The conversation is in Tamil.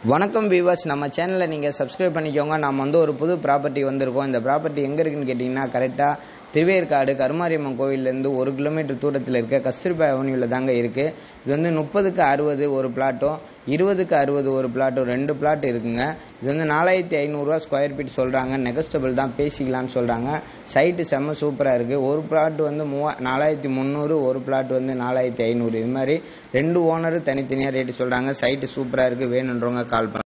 வணக்கம் வியூவர்ஸ் நம்ம சேனலை நீங்கள் சப்ஸ்கிரைப் பண்ணிக்கோங்க நம்ம வந்து ஒரு புது ப்ராப்பர்ட்டி வந்திருக்கோம் இந்த ப்ராப்பர்ட்டி எங்கே இருக்குன்னு கேட்டிங்கன்னா கரெக்டாக திருவேற்காடு கருமாரியம்மன் கோவிலேருந்து ஒரு கிலோமீட்டர் தூரத்தில் இருக்க கஸ்தூர்பா அவென்யூவில் தாங்க இருக்குது இது வந்து முப்பதுக்கு அறுபது ஒரு பிளாட்டும் இருபதுக்கு அறுபது ஒரு பிளாட்டும் ரெண்டு பிளாட் இருக்குங்க இது வந்து நாலாயிரத்தி ஐநூறுரூவா ஸ்கொயர் ஃபீட் சொல்கிறாங்க நெகஸ்டபிள் தான் பேசிக்கலாம்னு சொல்கிறாங்க சைட்டு செம்ம சூப்பராக இருக்குது ஒரு பிளாட் வந்து மூவா நாலாயிரத்தி முந்நூறு ஒரு பிளாட் வந்து நாலாயிரத்தி ஐநூறு இது மாதிரி ரெண்டு ஓனரு தனித்தனியாக ரேட்டு சொல்கிறாங்க சைட்டு சூப்பராக இருக்குது வேணுன்றவங்க கால் பண்ண